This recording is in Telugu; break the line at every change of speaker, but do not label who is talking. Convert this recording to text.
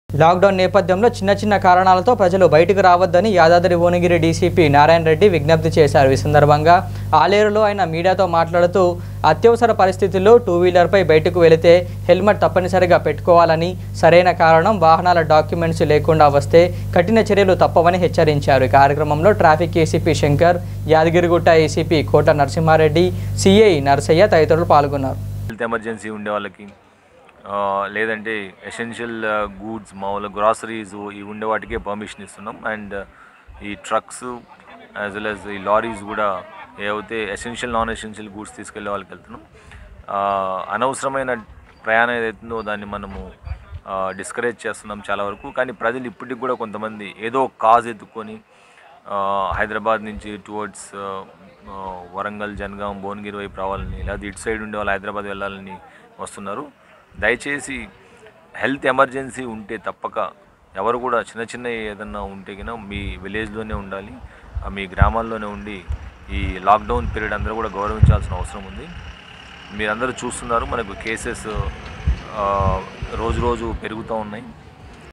లాక్డౌన్ నేపథ్యంలో చిన్న చిన్న కారణాలతో ప్రజలు బయటకు రావద్దని యాదాద్రి భువనగిరి డీసీపీ నారాయణ రెడ్డి విజ్ఞప్తి చేశారు ఈ సందర్భంగా ఆలేరులో ఆయన మీడియాతో మాట్లాడుతూ అత్యవసర పరిస్థితుల్లో టూ వీలర్పై బయటకు వెళితే హెల్మెట్ తప్పనిసరిగా పెట్టుకోవాలని సరైన కారణం వాహనాల డాక్యుమెంట్స్ లేకుండా వస్తే కఠిన చర్యలు తప్పవని హెచ్చరించారు ఈ కార్యక్రమంలో traffic ACP Shankar Yadagirigutta ACP Kota Narasimha Reddy CI Narasaiah తదితరులు పాల్గొన్నారు
హెల్త్ ఎమర్జెన్సీ ఉండే వాళ్ళకి ఆ, లేదంటే ఎసెన్షియల్ గూడ్స్ మామూలు గ్రాసరీస్ ఇవి ఉండే వాటికే పర్మిషన్ ఇస్తున్నాం అండ్ ఈ ట్రక్స్ యాజ్ వెల్ యాజ్ ఈ లారీస్ కూడా ఏవైతే ఎసెన్షియల్ నాన్ ఎసెన్షియల్ గూడ్స్ తీసుకెళ్లే వాళ్ళకి వెళ్తున్నాం ఆ, అనవసరమైన ప్రయాణం ఏదైతుందో దాన్ని మనము డిస్కరేజ్ చేస్తున్నాం చాలా వరకు కానీ ప్రజలు ఇప్పటికి కూడా కొంతమంది ఏదో కాజ్ ఎత్తుకొని ఆ, హైదరాబాద్ నుంచి టువర్డ్స్ వరంగల్ జనగాం భువనగిరి వైపు రావాలని లేదా ఇటు సైడ్ ఉండే వాళ్ళు హైదరాబాద్ వెళ్ళాలని వస్తున్నారు దయచేసి హెల్త్ ఎమర్జెన్సీ ఉంటే తప్పక ఎవరు కూడా చిన్న చిన్న ఏదన్నా ఉంటే కన్నా మీ విలేజ్లోనే ఉండాలి ఆ మీ గ్రామాల్లోనే ఉండి ఈ లాక్డౌన్ పీరియడ్ అందరూ కూడా గౌరవించాల్సిన అవసరం ఉంది మీరందరూ చూస్తున్నారు మనకు కేసెస్ రోజు రోజు పెరుగుతూ ఉన్నాయి